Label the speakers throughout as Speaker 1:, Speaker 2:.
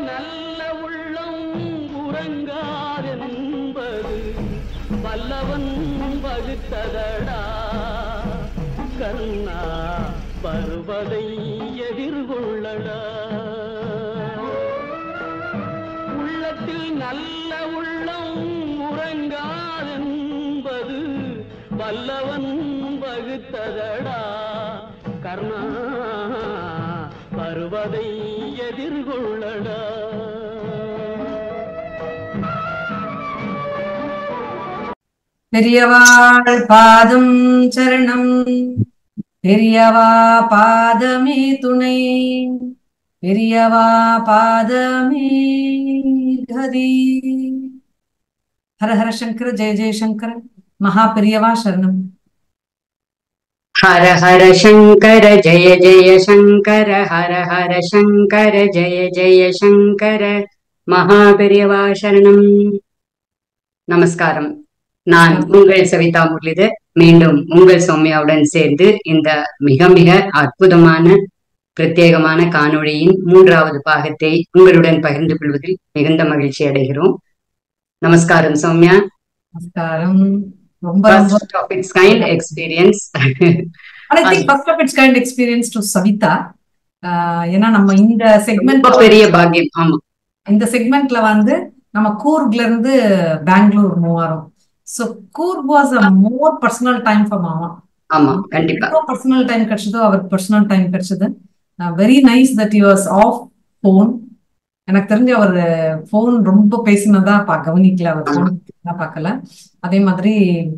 Speaker 1: நல்ல உள்ளம் உறங்காதென்பது வல்லவன் வகுத்ததடா கண்ணா பருவதை எதிர்கொள்ளடா உள்ளத்தில் நல்ல உள்ளம் உறங்காதென்பது வல்லவன் வகுத்ததடா கர்ணா வருவதை எதிர்கொள்ளடா
Speaker 2: பெரியவாள் பாதம் சரணம் பெரியவா பாதமே துணை பெரியவா பாதமே கதி ஹர ஹர சங்கர ஜெய ஜெய சங்கர மகா பெரியவா சரணம்
Speaker 3: हर हर शङ्कर जय जय शङ्कर हर हर शङ्कर जय जय शङ्कर மகாபெரியவா சரணம் நமஸ்காரம் நான் உங்கள் சவிதா முரளிதர் மீண்டும் உங்கள் சௌமியாவுடன் சேர்ந்து இந்த மிக மிக அற்புதமான பிரத்யேகமான காணொளியின் மூன்றாவது பாகத்தை உங்களுடன் பகிர்ந்து கொள்வதில் மிகுந்த மகிழ்ச்சி அடைகிறோம் நமஸ்காரம் சௌமியா
Speaker 2: நமஸ்காரம் ரொம்ப ரொம்ப
Speaker 3: first of its kind experience
Speaker 2: I think first of its kind experience to Savitha ah ஏன்னா நம்ம இந்த செக்மெண்ட்
Speaker 3: ரொம்ப பெரிய பாக்கியம் ஆமா
Speaker 2: இந்த செக்மெண்ட்ல வந்து நம்ம கூர்க்ல இருந்து பெங்களூர் மூவ் ஆறோம் so Coorg was a more personal time for மாமா
Speaker 3: ஆமா கண்டிப்பா
Speaker 2: எவ்வளோ பர்சனல் டைம் கிடைச்சதோ அவருக்கு பர்சனல் டைம் கிடைச்சது very nice that you was off phone எனக்கு தெரிஞ்ச அவர் ஃபோன் ரொம்ப பேசினதா பா கவனிக்கல அவர் ஃபோன் பார்க்கல அதே மாதிரி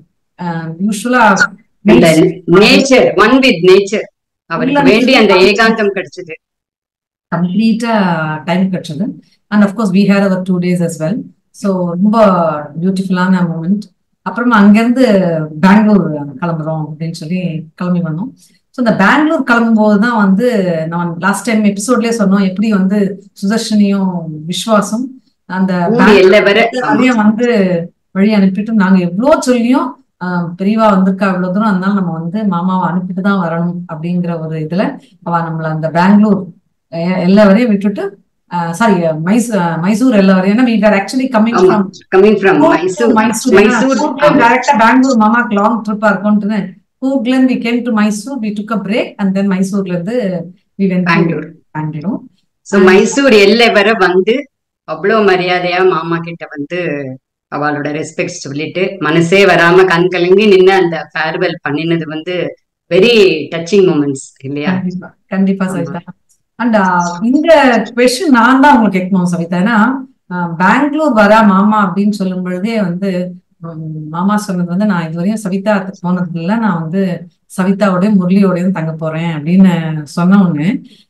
Speaker 2: யூஸ்வலா
Speaker 3: அந்த நேச்சர் ஒன் வித் நேச்சர் அவருக்கு வேண்டி அந்த ஏகாந்தம் கிடைச்சது
Speaker 2: கம்ப்ளீட்டா டைம் கிடைச்சது and of course we had our two days as well so ரொம்ப பியூட்டிஃபுல்லான மூமெண்ட் அப்புறமா அங்கேருந்து பெங்களூர் கிளம்புறோம் அப்படின்னு சொல்லி கிளம்பி வந்தோம் ஸோ இந்த பெங்களூர் கிளம்பும்போது தான் வந்து நான் லாஸ்ட் டைம் எபிசோட்லயே சொன்னோம் எப்படி வந்து சுதர்ஷினியும் விஸ்வாசம் அந்த
Speaker 3: ஊர் எல்லை வரை
Speaker 2: அதையும் வந்து வழி அனுப்பிட்டு நாங்க எவ்வளோ சொல்லியும் ஆஹ் பெரியவா வந்திருக்கா இவ்வளவு தூரம் அதனால நம்ம வந்து மாமாவை அனுப்பிட்டு தான் வரணும் அப்படிங்கிற ஒரு இதுல அவ நம்மள அந்த பெங்களூர் எ- எல்லா வரையும் விட்டுட்டு சாரி மைசூர் மைசூர் எல்லா வரையும் ஏன்னா we were actually coming
Speaker 3: ஆமா
Speaker 2: from
Speaker 3: coming from
Speaker 2: Mysore
Speaker 3: Mysore
Speaker 2: Mysore
Speaker 3: Mysore
Speaker 2: டைரக்டா பெங்களூர் மாமாக்கு லாங் ட்ரிப்பா இருக்கும்னு கூர்க்ல இருந்து we came to Mysore we took a break and then மைசூர்ல இருந்து we went to
Speaker 3: Bangalore
Speaker 2: Bangalore
Speaker 3: so Mysore எல்லை வரை வந்து அவ்வளவு மரியாதையா மாமா கிட்ட வந்து அவளோட ரெஸ்பெக்ட் சொல்லிட்டு மனசே வராம கண் கலங்கி நின்னு அந்த ஃபேர்வெல் பண்ணினது வந்து வெரி டச்சிங் மூமெண்ட்ஸ் இல்லையா
Speaker 2: கண்டிப்பா கண்டிப்பா
Speaker 3: ஆமா.
Speaker 2: சவிதா அண்ட் இந்த கொஸ்டின் நான் தான் உங்களுக்கு கேட்கணும் சவிதா ஏன்னா ஆஹ் பெங்களூர் வரா மாமா அப்படின்னு சொல்லும் பொழுதே வந்து உம், மாமா சொன்னது வந்து நான் இதுவரையும் சவிதா போனது இல்லை நான் வந்து சவிதாவோடய முரளியோடயும் தங்க போறேன் அப்படின்னு சொன்ன உடனே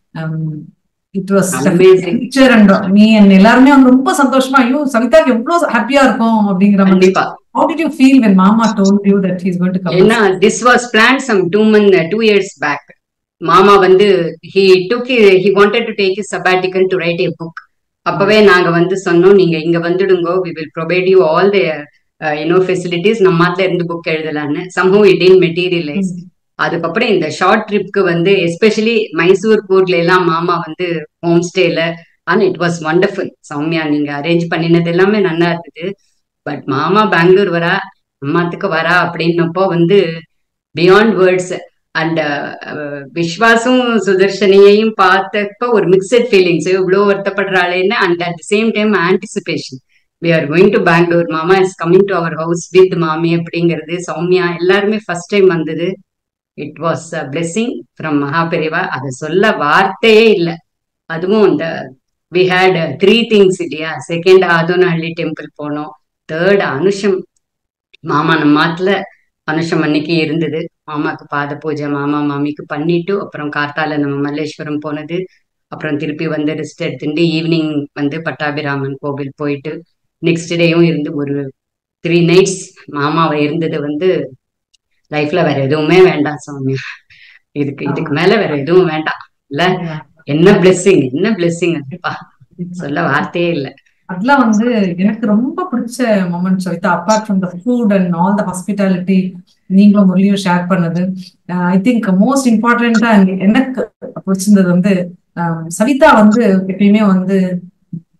Speaker 2: it was
Speaker 3: Amazing.
Speaker 2: Teacher and me and எல்லாருமே வந்து ரொம்ப சந்தோஷமா ஐயோ சவிதாக்கு எவ்வளவு ஹாப்பியா இருக்கும் அப்படிங்கிற மாதிரி
Speaker 3: கண்டிப்பா
Speaker 2: how did you feel when மாமா told you that he's going to come
Speaker 3: ஏன்னா this was plan some two month two years back மாமா வந்து he took he wanted to take is sabbatical to write a book அப்பவே நாங்க வந்து சொன்னோம் நீங்க இங்க வந்துடுங்கோ we will provide you all the you know facilities நம்ம மாத்திர இருந்து புக் எழுதலான்னு சம்பவம் இட் இன் மெட்டீரியலைஸ் அதுக்கப்புறம் இந்த ஷார்ட் ட்ரிப்க்கு வந்து எஸ்பெஷலி மைசூர் கூர்ல எல்லாம் மாமா வந்து ஹோம் ஸ்டேல ஆனா இட் வாஸ் வண்டர்ஃபுல் சௌமியா நீங்க அரேஞ்ச் பண்ணினது எல்லாமே நல்லா இருந்தது பட் மாமா பெங்களூர் வரா அம்மாத்துக்கு வரா அப்படின்னப்போ வந்து பியாண்ட் வேர்ட்ஸ் அண்ட் விஸ்வாசும் சுதர்ஷனையையும் பார்த்தப்ப ஒரு மிக்சட் ஃபீலிங்ஸ் இவ்வளோ வருத்தப்படுறாளேன்னு and at the same time anticipation we are going to Bangalore மாமா is coming to our house with மாமி அப்படிங்கிறது சௌமியா எல்லாருமே ஃபர்ஸ்ட் டைம் வந்தது it was a blessing from Mahaperiyava அதை சொல்ல வார்த்தையே இல்லை அதுவும் இந்த வி ஹேட் த்ரீ திங்ஸ் இல்லையா செகண்ட் ஆதோனஹள்ளி டெம்பிள் போனோம் தேர்ட் அனுஷம் மாமா நம்ம மாத்துல அனுஷம் அன்னைக்கு இருந்தது மாமாக்கு பாத பூஜை மாமா மாமிக்கு பண்ணிட்டு அப்புறம் கார்த்தால நம்ம மல்லேஸ்வரம் போனது அப்புறம் திருப்பி வந்து ரெஸ்ட் எடுத்துட்டு ஈவினிங் வந்து பட்டாபிராமன் கோவில் போயிட்டு நெக்ஸ்ட் டேயும் இருந்து ஒரு த்ரீ நைட்ஸ் மாமாவை இருந்தது வந்து லைஃப்ல வேற எதுவுமே வேண்டாம் சௌமியா இதுக்கு இதுக்கு மேல வேற எதுவும் வேண்டாம் இல்ல என்ன பிளெஸ்ஸிங் என்ன பிளெஸ்ஸிங் அதுப்பா சொல்ல வார்த்தையே இல்ல
Speaker 2: அதெல்லாம் வந்து எனக்கு ரொம்ப பிடிச்ச moment Savitha apart from the food and all the hospitality நீங்களும் முரளியும் ஷேர் பண்ணது ஐ திங்க் மோஸ்ட் இம்பார்ட்டண்டா எனக்கு பிடிச்சிருந்தது வந்து ஆஹ் சவிதா வந்து எப்பயுமே வந்து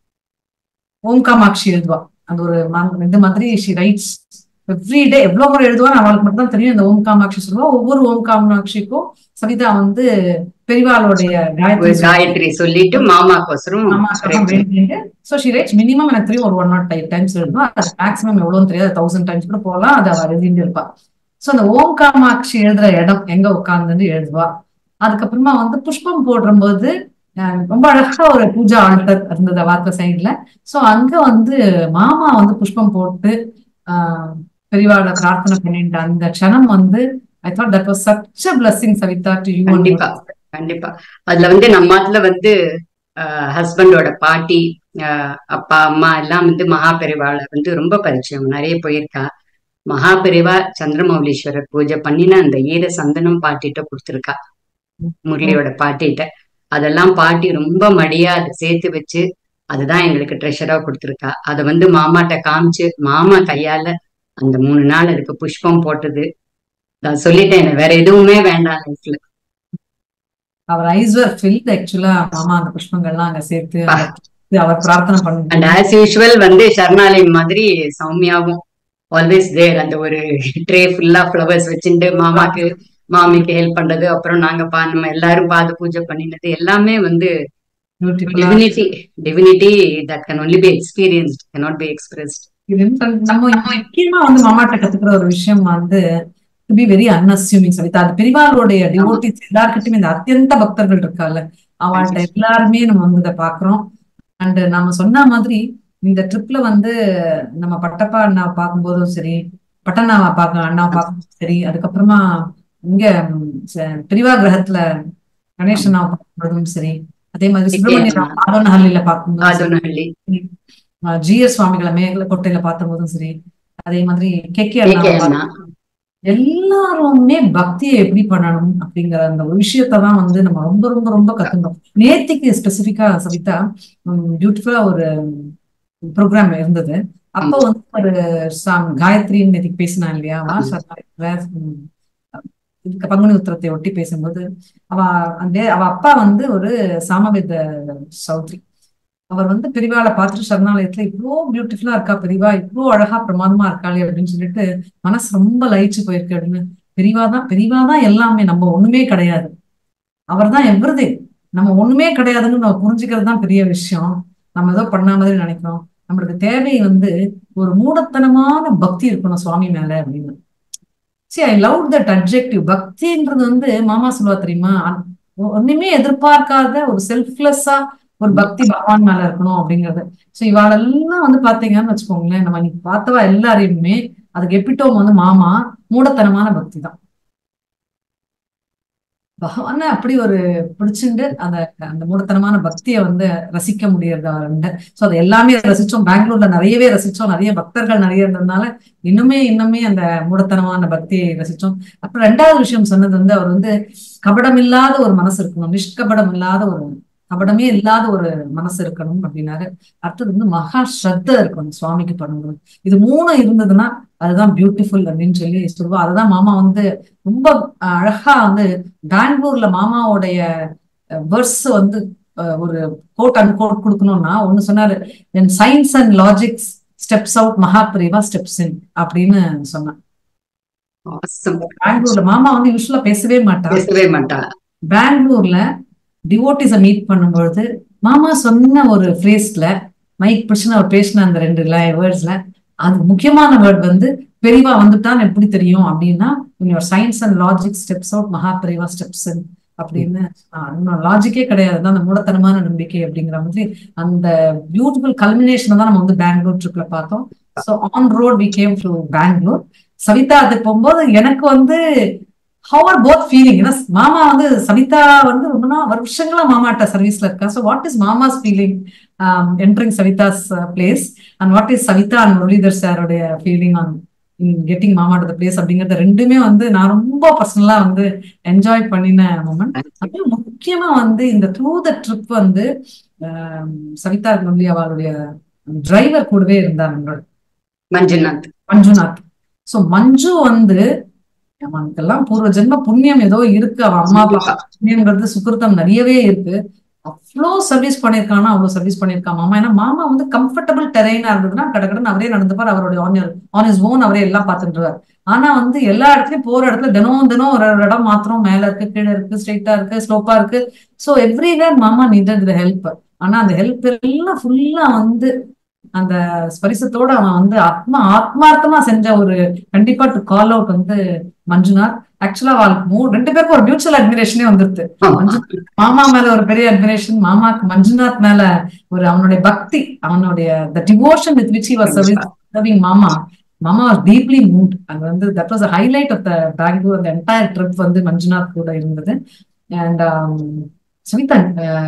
Speaker 2: ஓம் காமாட்சி எழுதுவா அந்த ஒரு ம- இந்த மாதிரி ஷி ரைட்ஸ் எவ்ரி டே எவ்வளவு முறை எழுதுவான்னு அவளுக்கு மட்டும் தான் தெரியும் இந்த ஓம் காமாட்சி சொல்லுவா ஒவ்வொரு ஓம் காமாட்சிக்கும் சவிதா வந்து பெரிவாளுடைய
Speaker 3: ஒரு
Speaker 2: காயத்ரி சொல்லி-
Speaker 3: காயத்ரி சொல்லிட்டு மாமாக்கோசரம்
Speaker 2: ஆமா
Speaker 3: correct.
Speaker 2: So she writes minimum எனக்கு தெரியும் ஒரு ஒன் நாட் ஃபைவ் டைம்ஸ் எழுதுவா அது மேக்ஸிமம் எவ்வளோன்னு தெரியாது தௌசண்ட் டைம்ஸ் கூட போகலாம் அது அவ எழுதிட்டு இருப்பா ஸோ அந்த ஓம் காமாட்சி எழுதுற இடம் எங்க உட்கார்ந்துன்னு எழுதுவா அதுக்கப்புறமா வந்து புஷ்பம் போடும்போது அஹ், ரொம்ப அழகா ஒரு பூஜா ஆல்டர் இருந்தது வார்த்தை சைட்ல ஸோ அங்க வந்து மாமா வந்து புஷ்பம் போட்டு ஆஹ், பெரியவாளை பிரார்த்தனை பண்ணிட்டு அந்த க்ஷணம் வந்து I thought that was such a blessing Savitha to you
Speaker 3: கண்டிப்பா கண்டிப்பா அதுல வந்து நம்ம அதுல வந்து ஹஸ்பண்டோட பாட்டி ஆஹ் அப்பா அம்மா எல்லாம் வந்து மகாபெரிவாளை வந்து ரொம்ப பரிச்சயம் நிறைய போயிருக்கா மகாபெரிவா சந்திரமௌலீஸ்வரர் பூஜை பண்ணின அந்த ஈர சந்தனம் பாட்டிட்ட கொடுத்துருக்கா முரளியோட பாட்டிட்ட அதெல்லாம் பாட்டி ரொம்ப மடியா அதை சேர்த்து வச்சு அதுதான் எங்களுக்கு ட்ரெஷரா கொடுத்துருக்கா அதை வந்து மாமாட்ட காமிச்சு மாமா கையால அந்த மூணு நாள் அதுக்கு புஷ்பம் போட்டது நான் சொல்லிட்டேன் வேற எதுவுமே வேண்டாம் லைஃப்ல
Speaker 2: அவர் ஐஸ் வர் ஃபில்ட் ஆக்சுவலா மாமா அந்த புஷ்பங்கள்லாம் அங்க சேர்த்து அந்த- அவர் பிரார்த்தனை
Speaker 3: அண்ட்
Speaker 2: பண்ணி
Speaker 3: ஆஸ் யூஷுவல் வந்து சரணாலயம் மாதிரி சௌமியாவும் ஆல்வேஸ் தேர் அந்த ஒரு ட்ரே ஃபுல்லா ஃப்ளவர்ஸ் வச்சுட்டு மாமாக்கு மாமிக்கு ஹெல்ப் பண்றது அப்புறம் நாங்க பா நம்ம எல்லாரும் பாத பூஜை பண்ணினது எல்லாமே வந்து
Speaker 2: பியூட்டிஃபுல்லா
Speaker 3: divinity divinity that can only be experienced cannot be expressed
Speaker 2: இது நம்ம முக்கியமா வந்து மாமாட்ட கத்துக்கிற ஒரு விஷயம் வந்து to be very unassuming Savitha அது பெரிவாளுடைய டிவோட்டிஸ் எல்லார்கிட்டயுமே இந்த அத்தியந்த பக்தர்கள் இருக்கால அவள்கிட்ட எல்லாருமே நம்ம வந்து இதை பாக்குறோம் அண்ட் நாம சொன்ன மாதிரி இந்த ட்ரிப்ல வந்து நம்ம பட்டப்பா அண்ணா பார்க்கும்போதும் சரி பட்டண்ணாவை பார்க்க அண்ணாவை பார்க்கும்போதும் சரி அதுக்கப்புறமா இங்க ம், ச- பெரிவா கிரகத்துல கணேஷ் அண்ணாவை பார்க்கும்போதும் சரி அதே மாதிரி சுப்பிரமணிய ஆதோனஹள்ளியில பார்க்கும்போதும் சரி
Speaker 3: ஆதோனஹள்ளி
Speaker 2: ஜிஎஸ் சுவாமிகளை மேகல கோட்டையில பார்த்தபோதும் சரி அதே மாதிரி கே கே
Speaker 3: கே கே அண்ணா
Speaker 2: எல்லாருமே பக்தியை எப்படி பண்ணணும் அப்படிங்கிற அந்த ஒரு விஷயத்தான் வந்து நம்ம ரொம்ப ரொம்ப ரொம்ப கத்துக்கணும் நேத்திக்கு ஸ்பெசிபிக்கா சவிதா பியூட்டிஃபுல்லா ஒரு ப்ரோக்ராம் இருந்தது அப்போ வந்து ஒரு சாம் காயத்ரின்னு நேத்திக்கு பேசினா இல்லையா வா சர்மா, உம், இதுக்கு பங்குனி உத்திரத்தை ஒட்டி பேசும்போது அவ அந்த அவ அப்பா வந்து ஒரு சாமவேத சௌத்ரி அவர் வந்து பெரிவாளை பார்த்துட்டு சரணாலயத்துல இவ்வளோ பியூட்டிஃபுல்லா இருக்கா பெரிவா இவ்வளோ அழகா பிரமாதமா இருக்காளே அப்படின்னு சொல்லிட்டு மனசு ரொம்ப லயிச்சு போயிருக்கு அப்படின்னு பெரிவா தான் பெரிவா தான் எல்லாமே நம்ம ஒண்ணுமே கிடையாது அவர் தான் எவ்ரிதே நம்ம ஒண்ணுமே கிடையாதுன்னு நம்ம புரிஞ்சுக்கிறது தான் பெரிய விஷயம் நம்ம ஏதோ பண்ண மாதிரி நினைக்கிறோம் நம்மளுக்கு தேவை வந்து ஒரு மூடத்தனமான பக்தி இருக்கணும் சுவாமி மேல அப்படின்னு சரி ஐ லவ் தட் அப்ஜெக்டிவ் பக்தின்றது வந்து மாமா சொல்லுவா தெரியுமா அன்- ஒண்ணுமே எதிர்பார்க்காத ஒரு செல்ஃப்லெஸ்ஸா ஒரு பக்தி பகவான் மேல இருக்கணும் அப்படிங்கிறது சோ இவாளெல்லாம் வந்து பாத்தீங்கன்னு வச்சுக்கோங்களேன் நம்ம இன்னைக்கு பார்த்தவா எல்லாரையுமே அதுக்கு எப்பிட்டோம் வந்து மாமா மூடத்தனமான பக்தி தான் பகவான அப்படி ஒரு பிடிச்சிண்டு அந்த அந்த மூடத்தனமான பக்தியை வந்து ரசிக்க முடியறது அவருண்டு ஸோ அது எல்லாமே ரசிச்சோம் பெங்களூர்ல நிறையவே ரசிச்சோம் நிறைய பக்தர்கள் நிறைய இருந்ததுனால இன்னுமே இன்னுமே அந்த மூடத்தனமான பக்தியை ரசிச்சோம் அப்புறம் ரெண்டாவது விஷயம் சொன்னது வந்து அவர் வந்து கபடம் இல்லாத ஒரு மனசு இருக்கணும் நிஷ்கபடம் இல்லாத ஒரு கபடமே இல்லாத ஒரு மனசு இருக்கணும் அப்படின்னாரு அடுத்தது வந்து மகா ஸ்ரத்த இருக்கணும் சுவாமிக்கு பண்ணும்போது இது மூணு இருந்ததுன்னா அதுதான் பியூட்டிஃபுல் அப்படின்னு சொல்லி சொல்லுவா அதுதான் மாமா வந்து ரொம்ப அஹ், அழகா வந்து பெங்களூர்ல மாமாவுடைய வேர்ஸ் வந்து அஹ், ஒரு கோட் அண்ட் கோட் கொடுக்கணும்னா ஒண்ணு சொன்னாரு then science and logics steps out Mahaperiyava steps in அப்படின்னு சொன்னான்
Speaker 3: Awesome.
Speaker 2: பெங்களூர்ல மாமா வந்து யூஸ்வலா பேசவே மாட்டார்
Speaker 3: பேசவே மாட்டா
Speaker 2: பெங்களூர்ல டிவோட்டிஸ மீட் பண்ணும்பொழுது மாமா சொன்ன ஒரு ஃப்ரேஸ்ல மைக் பிடிச்சுன்னு அவர் பேசின அந்த ரெண்டு வேர்ட்ஸ்ல அது முக்கியமான வேர்ட் வந்து பெரியவா வந்துட்டான்னு எப்படி தெரியும் அப்படின்னா your science and logic steps out Maha Periyava steps அப்படின்னு லாஜிக்கே கிடையாது தான் அந்த மூடத்தனமான நம்பிக்கை அப்படிங்கிற மாதிரி அந்த பியூட்டிஃபுல் கல்மினேஷன் தான் நம்ம வந்து பெங்களூர் ட்ரிப்ல பார்த்தோம் so on road we came to Bangalore Savitha அது போகும்போது எனக்கு வந்து ஹவர் போத் ஃபீலிங் ஏன்னா மாமா வந்து சவிதா வந்து ரொம்ப நாள் வருஷங்களா மாமாட்ட சர்வீஸ்ல இருக்கா ஸோ வாட் இஸ் மாமாஸ் feeling entering Savitha's place and what is Savitha and Muralidhar சாரோடைய ஃபீலிங் ஆன் கெட்டிங் மாமா டு பிளேஸ் அப்படிங்கறது ரெண்டுமே வந்து நான் ரொம்ப பர்சனலா வந்து என்ஜாய் பண்ணின மூமெண்ட் அப்புறம் முக்கியமா வந்து இந்த த்ரூ த ட்ரிப் வந்து ஆம், சவிதா முரளி அவளுடைய டிரைவர் கூடவே இருந்தாங்க
Speaker 3: மஞ்சுநாத்
Speaker 2: மஞ்சுநாத் சோ மஞ்சு வந்து அவனுக்கெல்லாம் பூர்வ ஜென்ம புண்ணியம் ஏதோ இருக்கு அவன் அம்மா அப்பா புண்ணியம்ங்கிறது சுக்கிருத்தம் நிறையவே இருக்கு அவ்வளோ சர்வீஸ் பண்ணியிருக்கானா அவ்வளோ சர்வீஸ் பண்ணியிருக்கான் மாமா ஏன்னா மாமா வந்து கம்ஃபர்டபுள் டெரெயினா இருந்ததுன்னா கடகடன்னு அவரே நடந்துப்பார் அவருடைய ஆன் ஆன் இஸ் ஓன் அவரே எல்லாம் பார்த்துட்டுருவார் ஆனா வந்து எல்லா இடத்துலயும் போற இடத்துல தினம் தினம் ஒரு ஒரு இடம் மாத்திரம் மேல இருக்கு கீழே இருக்கு ஸ்ட்ரெயிட்டா இருக்கு ஸ்லோப்பா இருக்கு ஸோ எவ்ரிவேர் மாமா நீடட் த ஹெல்ப் ஆனா அந்த ஹெல்ப் எல்லாம் ஃபுல்லா வந்து அந்த ஸ்பரிசத்தோட அவன் வந்து ஆத்மா ஆத்மார்த்தமா செஞ்ச ஒரு கண்டிப்பா டு கால் அவுட் வந்து மஞ்சுநாத் ஆக்சுவலா அவளுக்கு மூ ரெண்டு பேருக்கும் ஒரு மியூச்சுவல் அட்மிரேஷனே வந்துருது
Speaker 3: ஆமா.
Speaker 2: மாமா மேல ஒரு பெரிய அட்மிரேஷன் மாமாக்கு மஞ்சுநாத் மேல ஒரு அவனுடைய பக்தி அவனுடைய the devotion with which he was serving மாமா மாமா வாஸ் டீப்லி மூட் அது வந்து that was highlight of the Bangalore அந்த என்டையர் ட்ரிப் வந்து மஞ்சுநாத் கூட இருந்தது அண்ட் சுமிதா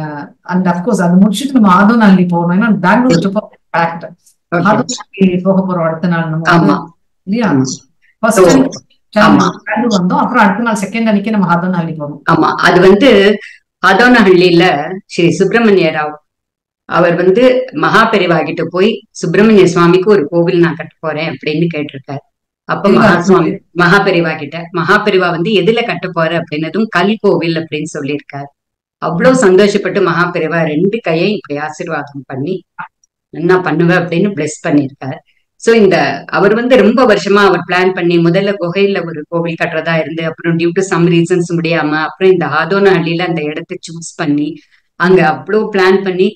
Speaker 2: அண்ட் அப்கோர்ஸ் அது முடிச்சுட்டு நம்ம ஆதோனாலி போகணும் ஏன்னா Bangalore trip packed
Speaker 3: Okay.
Speaker 2: Adhonahalli போக போறோம் அடுத்த நாள் நம்ம
Speaker 3: ஆமா
Speaker 2: வந்து, இல்லையா
Speaker 3: ஆமா.
Speaker 2: ஃபர்ஸ்ட்
Speaker 3: So, ஆமா.
Speaker 2: பெங்களூர் வந்தோம் அப்புறம் அடுத்த நாள் செகண்ட் அன்னைக்கு நம்ம ஆதோனாலி போனோம்
Speaker 3: ஆமா அது வந்து அதோனஹள்ளியில ஸ்ரீ சுப்பிரமணிய ராவ் அவர் வந்து மகாபெரிவா கிட்ட போய் சுப்பிரமணிய சுவாமிக்கு ஒரு கோவில் நான் கட்ட போறேன் அப்படின்னு கேட்டிருக்காரு அப்ப
Speaker 2: பெரியவா
Speaker 3: மகா சுவாமி மகாபெரிவா கிட்ட மகாபெரிவா வந்து எதுல கட்ட போற அப்படின்னதும் கல் கோவில் அப்படின்னு சொல்லியிருக்காரு அவ்வளவு சந்தோஷப்பட்டு மகாபெரிவா ரெண்டு கையை இப்படி ஆசீர்வாதம் பண்ணி என்ன பண்ணுவேன் அப்படின்னு பிளெஸ் பண்ணியிருக்காரு சோ இந்த அவர் வந்து ரொம்ப வருஷமா அவர் பிளான் பண்ணி முதல்ல குகையில ஒரு கோவில் கட்டுறதா இருந்து அப்புறம் டியூ டு சம் ரீசன்ஸ் முடியாம அப்புறம் இந்த ஆதோனஹள்ளியில அந்த இடத்தை சூஸ் பண்ணி அங்க அவ்வளோ பிளான் பண்ணி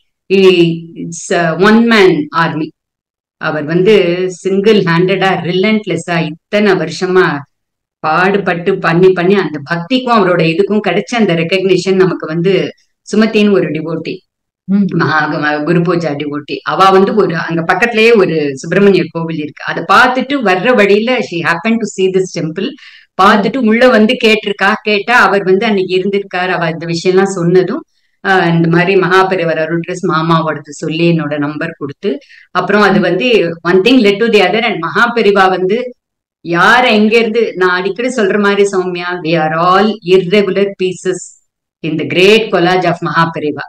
Speaker 3: இட்ஸ் ஒன் மேன் ஆர்மி அவர் வந்து சிங்கிள் ஹேண்டடா ரிலன்ட்லெஸ்ஸா இத்தனை வருஷமா பாடுபட்டு பண்ணி பண்ணி அந்த பக்திக்கும் அவரோட இதுக்கும் கிடைச்ச அந்த ரெக்கக்னிஷன் நமக்கு வந்து சுமத்தின்னு ஒரு டிவோட்டி
Speaker 2: ம்.
Speaker 3: மகா ம- குரு பூஜா டிவோட்டி அவ வந்து ஒரு அங்க பக்கத்திலேயே ஒரு சுப்பிரமணிய கோவில் இருக்கு அதை பார்த்துட்டு வர்ற வழியில she happen to see this temple பார்த்துட்டு உள்ள வந்து கேட்டிருக்கா கேட்டா அவர் வந்து அன்னைக்கு இருந்திருக்காரு அவ இந்த விஷயம் எல்லாம் சொன்னதும் ஆஹ் இந்த மாதிரி மகாபெரிவர் அருள்ட்ரஸ் மாமாவோடது சொல்லி என்னோட நம்பர் கொடுத்து அப்புறம் அது வந்து one thing led to the other and Mahaperiyava வந்து யார எங்க இருந்து நான் அடிக்கடி சொல்ற மாதிரி Soumya we are all irregular பீசஸ் in the great collage of Mahaperiyava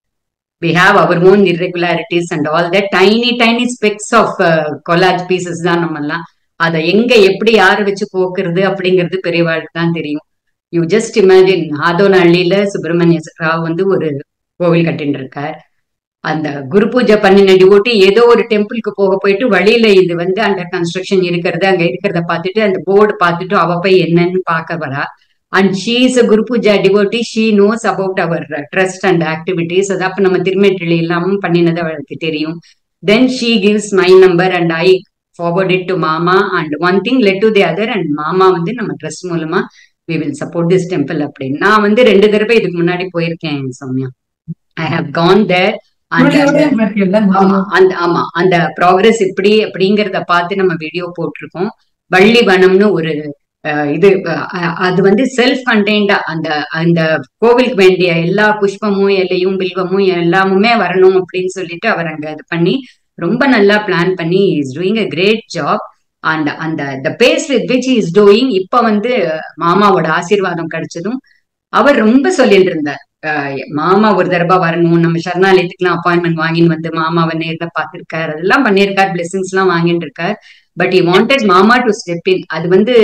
Speaker 3: we have our own irregularities and all that tiny tiny specks of uh, collage pieces தான் நம்ம எல்லாம் அதை எங்க எப்படி யாரை வச்சு போக்குறது அப்படிங்கிறது பெரியவாளுக்கு தான் தெரியும் யூ ஜஸ்ட் இமேஜின் ஆதோனஹள்ளியில சுப்பிரமணிய ராவ் வந்து ஒரு கோவில் கட்டின்னு இருக்கார் அந்த குரு பூஜை பண்ணின டிவோட்டி ஏதோ ஒரு டெம்பிளுக்கு போக போயிட்டு வழியில இது வந்து அண்டர் கன்ஸ்ட்ரக்ஷன் இருக்கிறது அங்க இருக்கிறத பார்த்துட்டு அந்த போர்டு பார்த்துட்டு அவ போய் என்னன்னு பார்க்க வரா and she is a guru puja devotee she knows about our trust and activities அது அப்ப நம்ம திருமெட்டில் எல்லாமும் பண்ணினது அவளுக்கு தெரியும் then she gives my number and I forward it to mama and one thing led to the other and மாமா வந்து நம்ம ட்ரஸ்ட் மூலமா we will support this temple அப்படின்னு நான் வந்து ரெண்டு தடவை இதுக்கு முன்னாடி போயிருக்கேன் Soumya I have gone there
Speaker 2: முன்னாடியோடய இருக்கீல்ல,
Speaker 3: ஆமா
Speaker 2: முன்னாடி.
Speaker 3: அந்த ஆமா அந்த ப்ராக்ரஸ் எப்படி அப்படிங்கறத பார்த்து நம்ம வீடியோ போட்டிருக்கோம் வள்ளி வனம்னு ஒரு அஹ், இது அஹ், அது வந்து செல்ஃப் கண்டெய்ன்டா அந்த அந்த கோவிலுக்கு வேண்டிய எல்லா புஷ்பமும் இலையும் பில்வமும் எல்லாமுமே வரணும் அப்படின்னு சொல்லிட்டு அவர் அங்க இது பண்ணி ரொம்ப நல்லா பிளான் பண்ணி is doing a great job and அந்த the pace with which is doing இப்ப வந்து மாமாவோட ஆசீர்வாதம் கிடைச்சதும் அவர் ரொம்ப சொல்லிட்டு இருந்தார் அஹ் மாமா ஒரு தடவை வரணும் நம்ம சரணாலயத்துக்குலாம் அப்பாயின்மெண்ட் வாங்கின்னு வந்து மாமாவை நேர்ல பார்த்திருக்காரு அதெல்லாம் பண்ணியிருக்காரு பிளெஸிங்ஸ் எல்லாம் வாங்கிட்டு இருக்கார் but he wanted mama to step in அது வந்து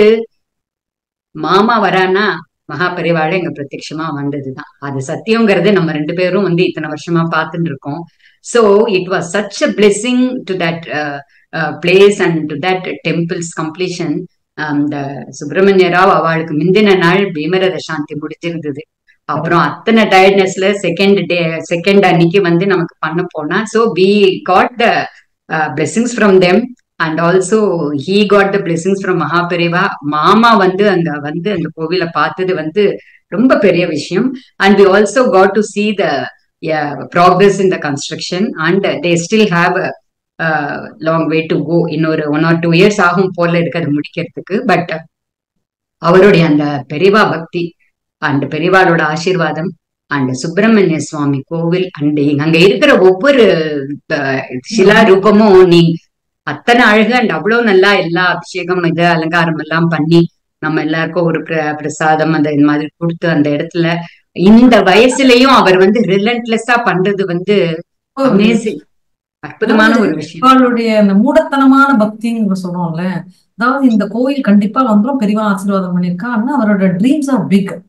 Speaker 3: மாமா வரானா மகா பெரியவாழ எங்க பிரத்யட்சமா வந்ததுதான் அது சத்தியங்கிறது நம்ம ரெண்டு பேரும் வந்து இத்தனை வருஷமா பார்த்துட்டு இருக்கோம் so it was such a blessing to that place and to that temple's completion அந்த சுப்பிரமணிய ராவ் அவளுக்கு முந்தின நாள் பீமரத சாந்தி முடிஞ்சிருந்தது அப்புறம் அத்தனை டயர்ட்னஸ்ல செகண்ட் டே செகண்ட் அன்னைக்கு வந்து நமக்கு பண்ண போனா so we got the blessings from them and also he got the blessings from Mahaperiva மாமா வந்து அங்க வந்து அந்த கோவிலை பார்த்தது வந்து ரொம்ப பெரிய விஷயம் and we also got to see the progress in the construction and they still have long way to go இன்னொரு ஒன் ஆர் டூ இயர்ஸ் ஆகும் போல இருக்கு அது முடிக்கிறதுக்கு பட் அவருடைய அந்த பெரிவா பக்தி அண்ட் பெரியவாளோட ஆசீர்வாதம் அண்ட் சுப்பிரமணிய சுவாமி கோவில் அண்ட் அங்க இருக்கிற ஒவ்வொரு அஹ், சிலா ரூபமும் நீ அத்தனை அழகு அண்ட் அவ்வளவு நல்லா எல்லா அபிஷேகம் இது அலங்காரம் எல்லாம் பண்ணி நம்ம எல்லாருக்கும் ஒரு பிர- பிரசாதம் அந்த இந்த மாதிரி கொடுத்து அந்த இடத்துல இந்த வயசுலயும் அவர் வந்து ரிலன்ட்லெஸ்ஸா பண்றது வந்து அமேசிங் அற்புதமான ஒரு விஷயம்
Speaker 2: பெரியவாளுடைய அந்த மூடத்தனமான பக்தின்னு சொல்றோம்ல அதாவது இந்த கோயில் கண்டிப்பா வந்துரும் பெரியவா ஆசீர்வாதம் பண்ணியிருக்கா ஆனா அவரோட ட்ரீம்ஸ் ஆர் பிக்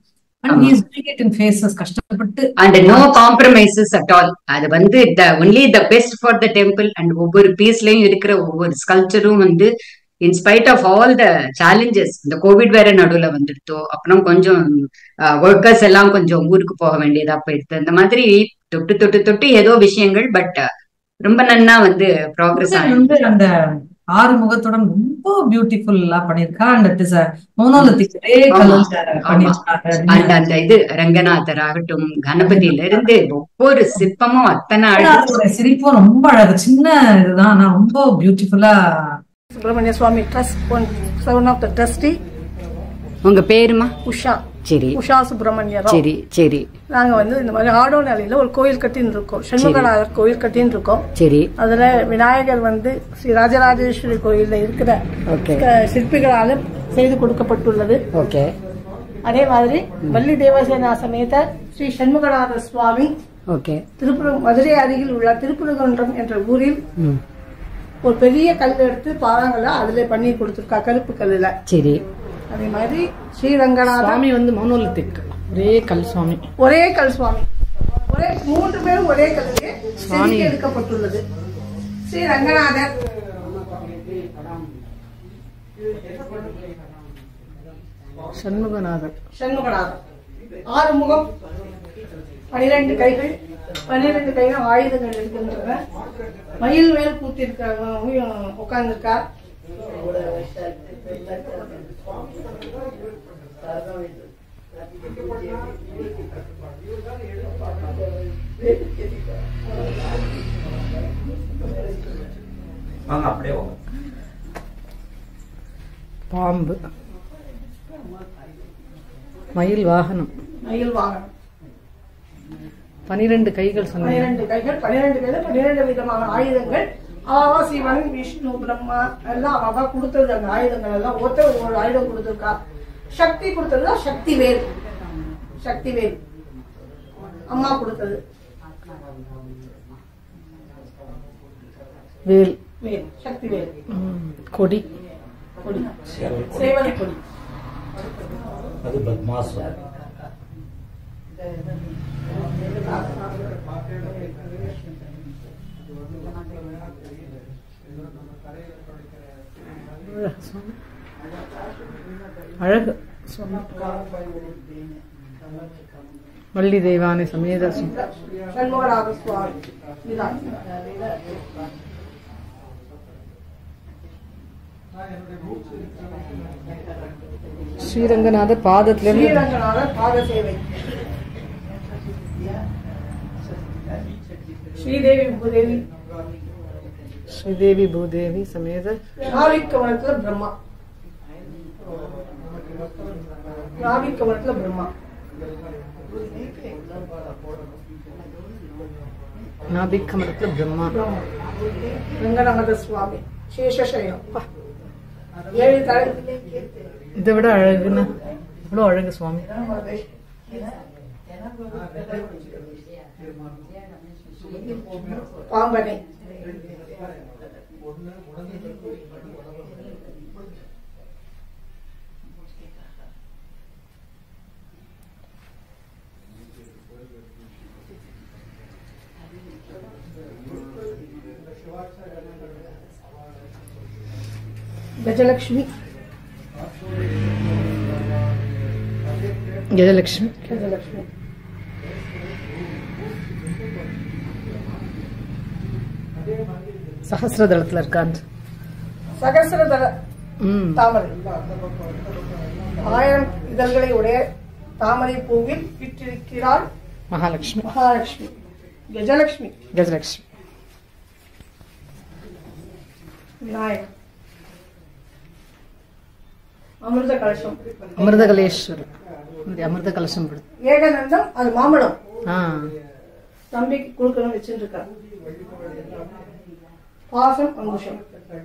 Speaker 2: அண்ட்
Speaker 3: ஆமா.
Speaker 2: He is doing it in phases கஷ்டப்பட்டு
Speaker 3: and no compromises at all அது வந்து the only the best for the temple and ஒவ்வொரு பீஸ்லயும் இருக்கிற ஒவ்வொரு ஸ்கல்ச்சரும் வந்து inspite of all the challenges இந்த கோவிட் வேற நடுவுல வந்துடுத்தோ அப்புறம் கொஞ்சம் ஒர்க்கர்ஸ் எல்லாம் கொஞ்சம் ஊருக்கு போக வேண்டியதா போயிடுது அந்த மாதிரி தொட்டு தொட்டு தொட்டு ஏதோ விஷயங்கள் பட் ரொம்ப நன்னா வந்து ப்ராக்ரஸ் ஆனது
Speaker 2: வந்து அந்த ஆறு முகத்துடன் ரொம்ப பியூட்டிஃபுல்லா பண்ணிருக்கா அண்ட் இட் இஸ் மோனோலித்திக் ஒரே
Speaker 3: ஆமா.
Speaker 2: கலர்ல பண்ணிருக்காங்க
Speaker 3: அண்ட் அந்த இது ரங்கநாதர் ஆகட்டும் கணபதியில இருந்து ஒவ்வொரு சிற்பமும் அத்தனை அழகு
Speaker 2: அதோட சிரிப்பும் ரொம்ப அழகு சின்ன இதுதான் ஆனா ரொம்ப பியூட்டிஃபுல்லா
Speaker 4: Subramania Swami Trust, one seven of the trustee,
Speaker 3: உங்க பேருமா
Speaker 4: உஷா
Speaker 3: சரி
Speaker 4: உஷா சுப்பிரமணிய ராவ்
Speaker 3: சரி சரி
Speaker 4: நாங்க வந்து இந்த மாதிரி ஆடோநிலையில ஒரு கோயில் கட்டின்னு இருக்கோம் சண்முகநாதர் கோயில் கட்டின்னு இருக்கோம்
Speaker 3: சரி
Speaker 4: அதுல விநாயகர் வந்து ஸ்ரீ ராஜராஜேஸ்வரி கோயில்ல இருக்கிற
Speaker 3: ஓகே
Speaker 4: க- சிற்பிகளால செய்து கொடுக்கப்பட்டுள்ளது
Speaker 3: ஓகே
Speaker 4: அதே மாதிரி வள்ளி தேவசேனா சமேத ஸ்ரீ சண்முகநாத சுவாமி
Speaker 3: ஓகே
Speaker 4: திருப்புர மதுரை அருகில் உள்ள திருப்புரகுன்றம் என்ற ஊரில்
Speaker 3: ம்
Speaker 4: ஒரு பெரிய கல் எடுத்து பாறாங்கல்ல அதுல பண்ணி கொடுத்துருக்கா கருப்பு கல்லுல
Speaker 3: சரி
Speaker 4: அதே மாதிரி ஸ்ரீரங்கநாதர்
Speaker 5: சுவாமி வந்து மோனோலித்திக் ஒரே கல் சுவாமி
Speaker 4: ஒரே கல் சுவாமி ஒரே மூன்று பேரும் ஒரே கல்லிலே செதுக்கி எடுக்கப்பட்டுள்ளது ஸ்ரீ ரங்கநாதர்
Speaker 5: சண்முகநாதர்
Speaker 4: சண்முகநாதர் ஆறு முகம் பனிரெண்டு கைகள் பன்னிரெண்டு கைகள் ஆயுதங்கள் இருக்கின்றன மயில் மேல் கூத்திருக்காங்க உட்கார்ந்துருக்கார்
Speaker 6: வாங்க அப்படியே வாங்க
Speaker 5: பாம்பு மயில் வாகனம்
Speaker 4: மயில் வாகனம்
Speaker 5: பனிரெண்டு கைகள் சொன்னீங்க
Speaker 4: பன்னிரண்டு கைகள் பன்னிரண்டு கைகள் பன்னிரண்டு விதமான ஆயுதங்கள் அவா சிவன் விஷ்ணு பிரம்மா எல்லாம் அவா கொடுத்தது அந்த ஆயுதங்கள் எல்லாம் ஒருத்தர் ஒரு ஆயுதம் கொடுத்திருக்கா சக்தி கொடுத்ததுனா சக்தி வேல் சக்தி வேல் அம்மா கொடுத்தது
Speaker 5: வேல்
Speaker 4: வேல் சக்தி வேல்
Speaker 5: ம், கொடி
Speaker 4: கொடி சேவல் கொடி
Speaker 6: அது பத்மாசம்
Speaker 5: அழகு சுவாமி வள்ளி தெய்வானை சமேத சு-
Speaker 4: சண்முகநாத சுவாமி இதுதான்
Speaker 5: ஸ்ரீரங்கநாதர் பாதத்திலிருந்து
Speaker 4: ஸ்ரீரங்கநாதர் பாத சேவை ஸ்ரீதேவி பூதேவி
Speaker 5: ஸ்ரீதேவி பூதேவி சமேத
Speaker 4: நாவிக்கவனத்துல பிரம்மா நாவிக்கவனத்துல பிரம்மா
Speaker 5: நாபிக்கமலத்துல பிரம்மா
Speaker 4: பிரம்மா ரங்கநாத சுவாமி சேஷசயனம் பா. ஏழு தலை
Speaker 5: இதை விட அழகுன்னு இவ்வளோ அழகு சுவாமி
Speaker 4: பாம்பனை கஜலட்சுமி
Speaker 5: கஜலட்சுமி
Speaker 4: கஜலட்சுமி
Speaker 5: சஹசிரதளத்துல இருக்கான்
Speaker 4: சகசிரதள
Speaker 5: ம்
Speaker 4: தாமரை ஆயிரம் இதழ்களை உடைய தாமரை பூவில் விற்றிருக்கிறாள்
Speaker 5: மகாலட்சுமி
Speaker 4: மகாலட்சுமி கஜலட்சுமி
Speaker 5: கஜலட்சுமி
Speaker 4: விநாயகர் அமிர்த கலசம்
Speaker 5: அமிர்தகலேஸ்வரி இந்த அமிர்த கலசம் படு
Speaker 4: ஏகானந்தம் அது மாம்பழம்
Speaker 5: ஆ
Speaker 4: தம்பிக்கு கொடுக்கணும் வச்சுட்டு இருக்காரு பாசம் அங்குஷம்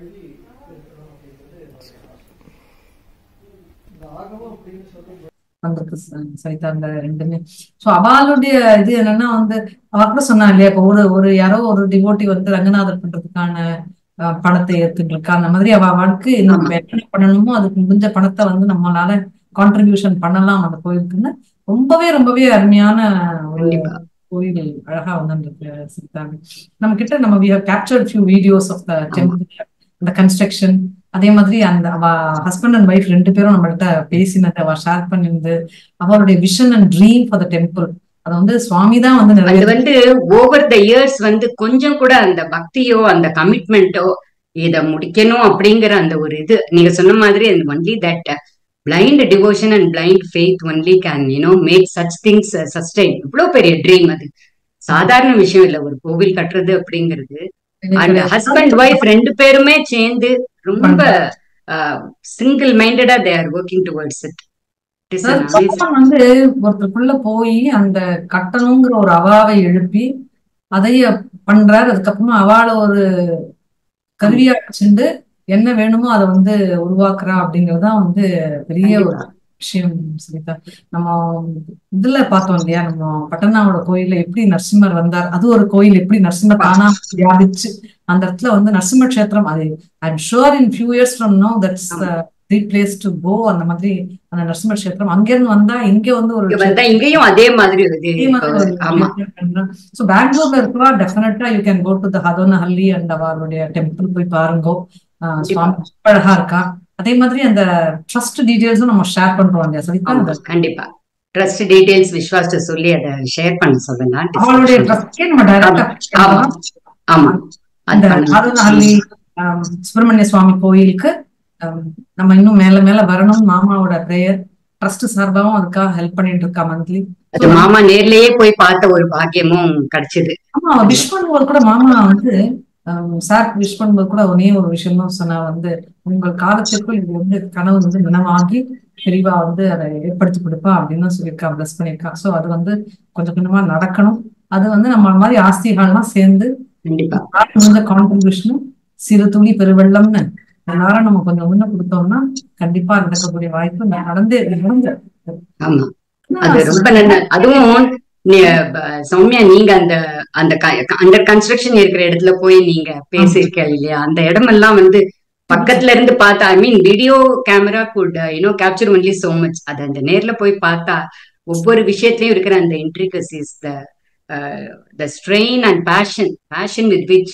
Speaker 2: வந்திருக்கு ச- சரிதா அந்த ரெண்டுமே சோ அவளுடைய இது என்னன்னா வந்து அவ கூட சொன்னா இல்லையா இப்ப ஒரு ஒரு யாரோ ஒரு டிவோட்டி வந்து ரங்கநாதர் பண்றதுக்கான அஹ், பணத்தை ஏத்துட்டு இருக்கா அந்த மாதிரி அவ அவளுக்கு நம்ம என்ன பண்ணணுமோ அதுக்கு முடிஞ்ச பணத்தை வந்து நம்மளால கான்ட்ரிபியூஷன் பண்ணலாம் அந்த கோயிலுக்குன்னு ரொம்பவே ரொம்பவே அருமையான ஒரு
Speaker 3: கண்டிப்பா
Speaker 2: கோயில் அழகா வந்துருக்கு சித்தாங்க நம்ம கிட்ட நம்ம we have captured few videos of the temple அந்த கன்ஸ்ட்ரக்ஷன் அதே மாதிரி அந்த அவ ஹஸ்பண்ட் அண்ட் ஒய்ஃப் ரெண்டு பேரும் நம்மள்ட்ட பேசினது அவ ஷேர் பண்ணிருந்து அவருடைய vision and dream for the temple அது வந்து சுவாமி தான் வந்து
Speaker 3: அது
Speaker 2: நிறைய
Speaker 3: வந்து ஓவர் த இயர்ஸ் வந்து கொஞ்சம் கூட அந்த பக்தியோ அந்த கமிட்மெண்ட்டோ இத முடிக்கணும் அப்படிங்கிற அந்த ஒரு இது நீங்க சொன்ன மாதிரி அந்த only that blind devotion and blind faith only can you know make such things sustain இவ்வளவு பெரிய ட்ரீம் அது சாதாரண விஷயம் இல்ல ஒரு கோவில் கட்டுறது அப்படிங்கிறது அண்ட் ஹஸ்பண்ட் ஒய்ஃப் ரெண்டு பேருமே சேர்ந்து ரொம்ப சிங்கிள் மைண்டடா they are working towards it it is
Speaker 2: பகவான் வந்து ஒருத்தருக்குள்ள போய் அந்த கட்டணுங்கிற ஒரு அவாவை எழுப்பி அதைய பண்றாரு அதுக்கப்புறமா அவாள ஒரு கருவியா வச்சுண்டு என்ன வேணுமோ அதை வந்து உருவாக்குறா அப்படிங்கறதுதான் வந்து பெரிய ஒரு விஷயம் சரிதா நம்ம இதுல பார்த்தோம் இல்லையா நம்ம பட்டனாவோட கோயில்ல எப்படி நரசிம்மர் வந்தார் அது ஒரு கோயில் எப்படி நரசிம்மர் தானா வியாபிச்சு அந்த இடத்துல வந்து நரசிம்ம கஷேத்திரம் அது I am sure in few years from now that's the place to go அந்த மாதிரி அந்த நரசிம்ம கஷேத்திரம் அங்கிருந்து வந்தா இங்க வந்து ஒரு
Speaker 3: இங்க வந்தா இங்கேயும் அதே மாதிரி ஒரு இது
Speaker 2: அதே மாதிரி ஒரு
Speaker 3: ஆமா
Speaker 2: ஸோ பெங்களூர்ல இருக்கவா டெஃபினட்டா you can go to the Hadhonahalli and அவருடைய டெம்பிள் போய் பாருங்கோ ஆஹ் சுவாமி ரொம்ப அழகா இருக்கா அதே மாதிரி அந்த ட்ரஸ்ட் டீடைல்ஸும் நம்ம ஷேர் பண்றோம் இல்லையா சரிதா
Speaker 3: ஆமா
Speaker 2: அந்த
Speaker 3: கண்டிப்பா ட்ரஸ்ட் டீடைல்ஸ் விஸ்வாஸ்ட சொல்லி அதை ஷேர் பண்ண சொல்லலாம்
Speaker 2: அவளுடைய
Speaker 3: description.
Speaker 2: ட்ரஸ்ட்கே நம்ம டைரக்டா
Speaker 3: ஆமா ஆமா அது
Speaker 2: அந்த
Speaker 3: பண்ணலாம்.
Speaker 2: ஹதோனஹல்லி ஆஹ் சுப்பிரமணிய சுவாமி கோயிலுக்கு ஆஹ் நம்ம இன்னும் மேல மேல வரணும் மாமாவோட பிரேயர் ட்ரஸ்ட் சார்பாகவும் அதுக்காக ஹெல்ப் பண்ணிட்டு இருக்கா மந்த்லி
Speaker 3: அது மாமா நேர்லயே போய் பார்த்த ஒரு பாக்கியமும் கிடைச்சது
Speaker 2: ஆமா அவ விஷ் பண்ணும்போது கூட மாமா வந்து சார் விஷ் பண்ணும்போது கூட ஒரே ஒரு விஷயம் தான் சொன்னா வந்து உங்கள் காலத்திற்குள் இது வந்து கனவு வந்து நனவாகி தெளிவா வந்து அதை ஏற்படுத்தி கொடுப்பா அப்படின்னு சொல்லியிருக்கா பிளஸ் பண்ணியிருக்கா சோ அது வந்து கொஞ்சம் கொஞ்சமா நடக்கணும் அது வந்து நம்ம மாதிரி ஆஸ்திகள்லாம் சேர்ந்து
Speaker 3: கண்டிப்பா
Speaker 2: யார் முடிஞ்ச கான்ட்ரிபியூஷனும் சிறு துளி பெருவெள்ளம்னு எல்லாரும் நம்ம கொஞ்சம் முன்ன கொடுத்தோம்னா கண்டிப்பா நடக்கக்கூடிய வாய்ப்பு நடந்தே நடந்து
Speaker 3: ஆமா அது ரொம்ப நல்ல அதுவும் நீ- ப- சௌமியா நீங்க அந்த அந்த அண்டர் கன்ஸ்ட்ரக்ஷன் இருக்கிற இடத்துல போய் நீங்க பேசியிருக்கீங்க இல்லையா அந்த இடமெல்லாம் வந்து பக்கத்துல இருந்து பார்த்தா I mean video camera could you know capture only so much அது அந்த நேர்ல போய் பார்த்தா ஒவ்வொரு விஷயத்திலயும் இருக்கிற அந்த intricacies the the strain and passion passion with which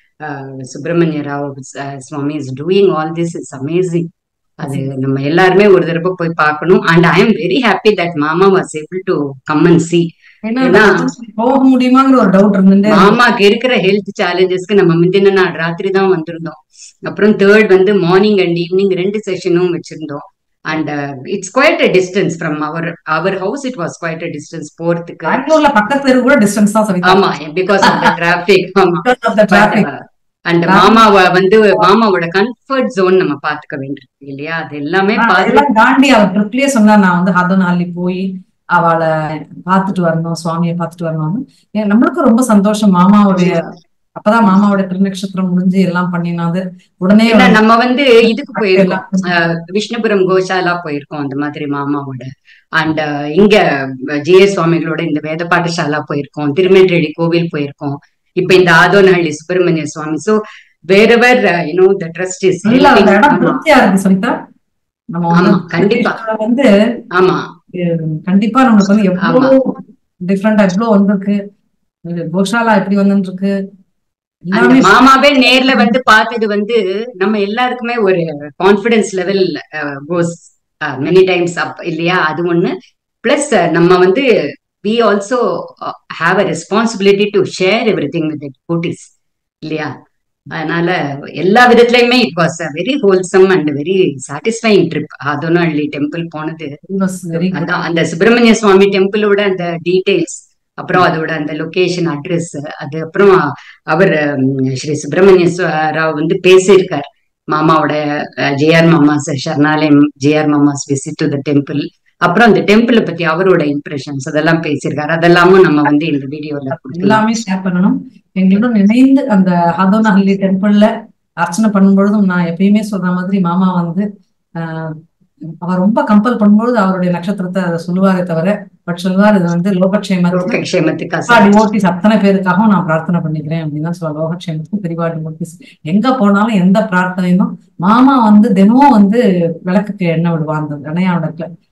Speaker 3: Subramanya Rao Swami is doing all this is amazing அது நம்ம எல்லாருமே ஒரு தடவை போய் பார்க்கணும் and I am very happy that mama was able to come and see
Speaker 2: ஏன்னா
Speaker 3: ஏன்னா-
Speaker 2: போக முடியுமாங்கிற ஒரு டவுட் இருந்துட்டே இருந்தது.
Speaker 3: மாமாக்கு இருக்கிற ஹெல்த் சேலஞ்சஸ்க்கு நம்ம முந்தின நாள் ராத்திரி தான் வந்திருந்தோம் அப்புறம் தேர்ட் வந்து மார்னிங் அண்ட் ஈவினிங் ரெண்டு செஷனும் வச்சிருந்தோம் and it's quite a distance from our our house it was quite a distance போறதுக்கு
Speaker 2: பெங்களூர்ல பக்கத்துல இருக்கு கூட டிஸ்டன்ஸ் தான் சவிதா
Speaker 3: ஆமா பிகாஸ் ஆஃப் த டிராபிக் ஆமா
Speaker 2: Because of the traffic.
Speaker 3: And மாமாவை வந்து மாமாவோட கம்ஃபர்ட் ஜோன் நம்ம பாத்துக்க வேண்டியிருக்கு இல்லையா அது எல்லாமே
Speaker 2: ஆனா,
Speaker 3: பார்த்து
Speaker 2: அதெல்லாம் தாண்டி அவர் ட்ரிப்லயே சொன்னார் நான் வந்து ஹதனாலி போய் அவளை பார்த்துட்டு வரணும் சுவாமியை பார்த்துட்டு வரணும்னு ஏன் நம்மளுக்கும் ரொம்ப சந்தோஷம் மாமாவுடைய அப்பதான் மாமாவோட திருநக்ஷத்திரம் முடிஞ்சு எல்லாம் பண்ணினாது உடனே
Speaker 3: ஏன்னா
Speaker 2: வந்து
Speaker 3: நம்ம வந்து இதுக்கு போயிருக்கோம்
Speaker 2: எல்லாம்
Speaker 3: அஹ் விஷ்ணுபுரம் கோஷாலா போயிருக்கோம் அந்த மாதிரி மாமாவோட அண்ட் இங்க ஜிஎஸ் சுவாமிகளோட இந்த வேத பாடசாலா போயிருக்கோம் திருமென்றடி கோவில் போயிருக்கோம் இப்ப இந்த Adhonahalli Subramanya Swami so whoever you know the trust is
Speaker 2: இல்ல அந்த இடம் திருப்தியா இருக்கு சவிதா நம்ம வந்து
Speaker 3: ஆமா, கண்டிப்பா.
Speaker 2: வந்து
Speaker 3: ஆமா
Speaker 2: அஹ், கண்டிப்பா நமக்கு வந்து எவ்வளவு டிஃப்ரெண்டா எவ்வளவு வந்திருக்கு இது கோஷாலா எப்படி வந்துருக்கு
Speaker 3: அந்த
Speaker 2: எல்லாமே
Speaker 3: மாமாவே நேர்ல வந்து பார்த்தது வந்து நம்ம எல்லாருக்குமே ஒரு confidence level goes many times up இல்லையா அது ஒண்ணு பிளஸ் நம்ம வந்து we also have a responsibility to share எவ்ரி திங் வித் கூட்டிஸ் இல்லையா அதனால எல்லா விதத்துலயுமே it was a very wholesome and very satisfying trip Adhonahalli temple போனது
Speaker 2: வெரி
Speaker 3: அந்த அந்த சுப்பிரமணிய சுவாமி டெம்பிளோட அந்த டீடைல்ஸ் அப்புறம் அதோட அந்த லொகேஷன் அட்ரஸ் அது அப்புறம் அவர் ம், ஸ்ரீ சுப்பிரமணிய சு- ராவ் வந்து பேசியிருக்கார் மாமாவோட ஜேஆர் மாமாஸ் சரணாலயம் JR mama's visit to the temple அப்புறம் அந்த டெம்பிளை பத்தி அவரோட இம்ப்ரெஷன்ஸ் அதெல்லாம் பேசியிருக்காரு அதெல்லாமும் நம்ம வந்து இந்த வீடியோல கொடுக்கலாம்
Speaker 2: எல்லாமே ஷேர் பண்ணணும் எங்களுடன் இணைந்து அந்த ஹதோனஹல்லி டெம்பிள்ல அர்ச்சனை பண்ணும்பொழுதும் நான் எப்பயுமே சொல்ற மாதிரி மாமா வந்து ஆஹ், அவர் ரொம்ப கம்பல் பண்ணும்பொழுது அவருடைய நட்சத்திரத்தை அதை சொல்லுவாரே தவிர பட் சொல்லுவார் இது வந்து லோகக்ஷேமத்துக்கு
Speaker 3: லோகக்ஷேமத்துக்கு
Speaker 2: டிவோட்டிஸ் அத்தனை பேருக்காகவும் நான் பிரார்த்தனை பண்ணிக்கிறேன் அப்படின்னு தான் சொல்லுவாங்க லோகக்ஷேமத்துக்கு பெரியவா டிவோட்டிஸ் எங்க போனாலும் எந்த பிரார்த்தனையும் மாமா வந்து தினமும் வந்து விளக்குக்கு எண்ணெய் விடுவா அந்த கணையா விளக்குல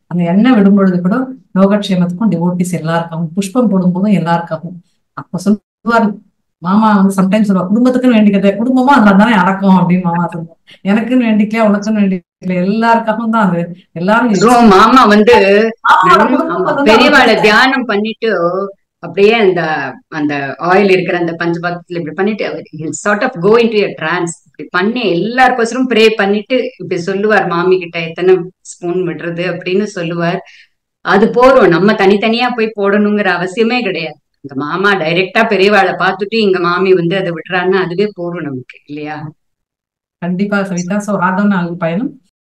Speaker 2: அந்த எண்ணெய் விடும் பொழுது கூட யோகக்ஷேமத்துக்கும் டிவோட்டிஸ் எல்லாருக்காகவும் புஷ்பம் போடும்போதும் எல்லாருக்காகவும் அப்ப சொல்லுவார் மாமா வந்து சம்டைம்ஸ் சொல்லுவார் குடும்பத்துக்குன்னு வேண்டிக்கிட்ட குடும்பமா அதுல தானே அடக்கம் அப்படின்னு மாமா சொல்லுவார் எனக்குன்னு வேண்டிக்கல உனக்குன்னு வேண்டிக்கல எல்லாருக்காகவும் தான் அது எல்லாரும்
Speaker 3: அப்புறம் மாமா வந்து
Speaker 2: ஆமா,
Speaker 3: ஆமா,
Speaker 2: குடும்பம் வந்து
Speaker 3: பெரியவாளை
Speaker 2: அவங்க-
Speaker 3: தியானம் பண்ணிட்டு அப்படியே அந்த அந்த ஆயில் இருக்கிற அந்த பஞ்சபாத்திரத்துல இப்படி பண்ணிட்டு sort of go into trance இப்படி பண்ணி எல்லாருக்கோசரம் ப்ரே பண்ணிட்டு இப்படி சொல்லுவார் மாமி கிட்ட எத்தனை ஸ்பூன் விடுறது அப்படின்னு சொல்லுவார் அது போறோம் நம்ம தனித்தனியா போய் போடணுங்கிற அவசியமே கிடையாது இந்த மாமா டைரக்டா பெரியவாளை பார்த்துட்டு இங்க மாமி வந்து அதை விடுறான்னா அதுவே போறோம் நமக்கு இல்லையா
Speaker 2: கண்டிப்பா சவிதா சோ அதான் நாள் பயணம்